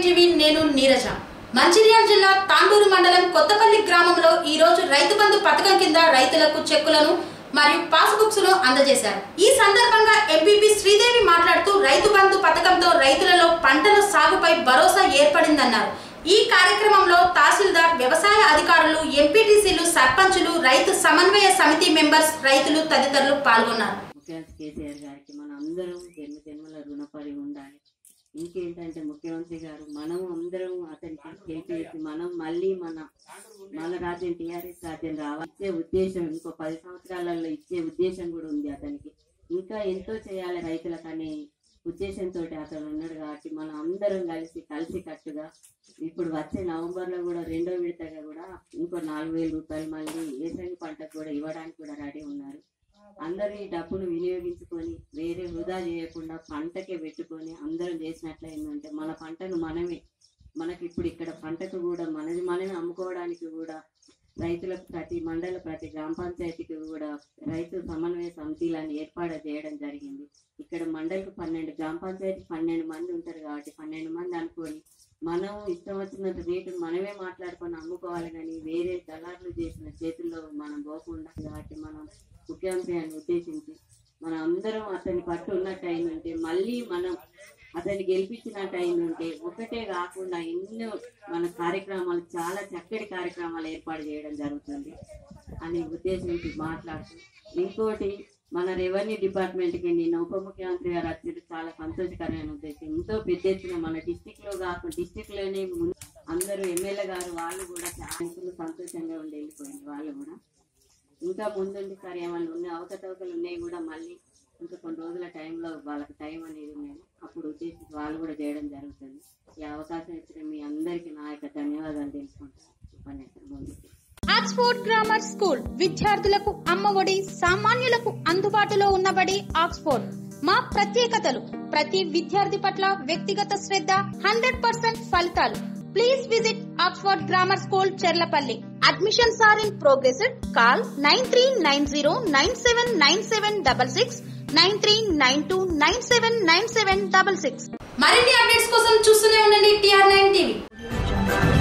TV నేను నీరజ మంచిర్యాల జిల్లా తాండూరు మండలం కొత్తపల్లి గ్రామంలో ఈ రోజు రైతు బంధు పథకం కింద రైతులకు చెక్కులను మరియు పాస్బుక్స్ ను అందజేశారు ఈ సందర్భంగా ఎంపీపీ శ్రీదేవి మాట్లాడుతూ రైతు బంధు పథకంతో రైతులలో పంటల సాగుపై భరోసా ఏర్పడిందన్నారు ఈ కార్యక్రమంలో తహసీల్దార్ వ్యవసాయ అధికారులు ఎంపీటీసీలు సర్పంచులు రైతు సమన్వయ సమితి మెంబర్స్ రైతులు తదితరులు పాల్గొన్నారు ముఖ్యమంత్రి కేసీఆర్ గారికి మనం అందరం జన్మ జన్మల రుణపడి ఉండాలి ఇంకేంటంటే ముఖ్యమంత్రి గారు మనం అందరం అతనికి గెలిపేసి మనం మళ్ళీ మన మన రాజ్యం టీఆర్ఎస్ రాజ్యం రావాలి ఇచ్చే ఉద్దేశం ఇంకో పది సంవత్సరాలలో ఇచ్చే ఉద్దేశం కూడా ఉంది అతనికి ఇంకా ఎంతో చేయాలి రైతులకు అనే ఉద్దేశంతో అతను ఉన్నాడు కాబట్టి మనం అందరం కలిసి కలిసి కట్టుగా ఇప్పుడు వచ్చే నవంబర్ లో కూడా రెండో విడతగా కూడా ఇంకో నాలుగు వేల రూపాయలు మళ్ళీ ఏసంగి పంటకు కూడా ఇవ్వడానికి కూడా రెడీ ఉన్నారు అందరూ ఈ డబ్బును వినియోగించుకొని వేరే వృధా చేయకుండా పంటకే పెట్టుకొని అందరం చేసినట్లయిందంటే మన పంటను మనమే మనకి ఇప్పుడు ఇక్కడ పంటకు కూడా మనది మనమే అమ్ముకోవడానికి కూడా రైతులకు ప్రతి మండల ప్రతి గ్రామ పంచాయతీకి కూడా రైతు సమన్వయ సమితిలను ఏర్పాటు చేయడం జరిగింది ఇక్కడ మండలికి పన్నెండు గ్రామ పంచాయతీ పన్నెండు మంది ఉంటారు కాబట్టి పన్నెండు మంది అనుకొని మనం ఇష్టం వచ్చినంత రేటు మనమే మాట్లాడుకొని అమ్ముకోవాలి కానీ వేరే దళారులు చేసిన చేతుల్లో మనం పోకుండా కాబట్టి మనం ముఖ్యమంత్రి అని ఉద్దేశించి మనం అందరం అతని పట్టు ఉన్నట్టు అయిందంటే మళ్ళీ మనం అతన్ని గెలిపించినట్టు అయిందంటే ఒకటే కాకుండా ఎన్నో మన కార్యక్రమాలు చాలా చక్కటి కార్యక్రమాలు ఏర్పాటు చేయడం జరుగుతుంది అని ఉద్దేశించి మాట్లాడుతూ ఇంకోటి మన రెవెన్యూ డిపార్ట్మెంట్ కి నిన్న ఉప ముఖ్యమంత్రి గారు వచ్చి చాలా సంతోషకరమైన ఉద్దేశం ఎంతో పెద్ద ఎత్తున మన డిస్టిక్ లో కాకుండా డిస్టిక్ లోనే ముందు అందరూ ఎమ్మెల్యే గారు వాళ్ళు కూడా చాలా సంతోషంగా ఉండి వెళ్ళిపోయింది వాళ్ళు కూడా ఇంకా ముందుండి సార్ ఏమైనా ఉన్నాయి అవకతవకలు ఉన్నాయి కూడా మళ్ళీ ఇంకా కొన్ని రోజుల టైంలో వాళ్ళకి టైం అనేది ఉన్నది అప్పుడు ఉద్దేశించి వాళ్ళు కూడా చేయడం జరుగుతుంది ఈ అవకాశం ఇచ్చిన మీ అందరికీ నా యొక్క ధన్యవాదాలు తెలుసుకుంటాను ఉపన్యాసం ముందుకు ఆక్స్ఫోర్డ్ గ్రామర్ స్కూల్ విద్యార్థులకు అమ్మఒడి సామాన్యులకు అందుబాటులో ఉన్నబడి ఆక్స్ఫోర్డ్ మా ప్రత్యేకతలు ప్రతి విద్యార్థి పట్ల వ్యక్తిగత శ్రద్ధ హండ్రెడ్ పర్సెంట్ ఫలితాలు please visit Oxford grammar school Cherlapally admissions are in progress call nine three nine zero nine seven nine seven double six nine three nine two nine seven nine seven double six మరిన్ని updates కోసం చూస్తూనే ఉండండి TR nine TV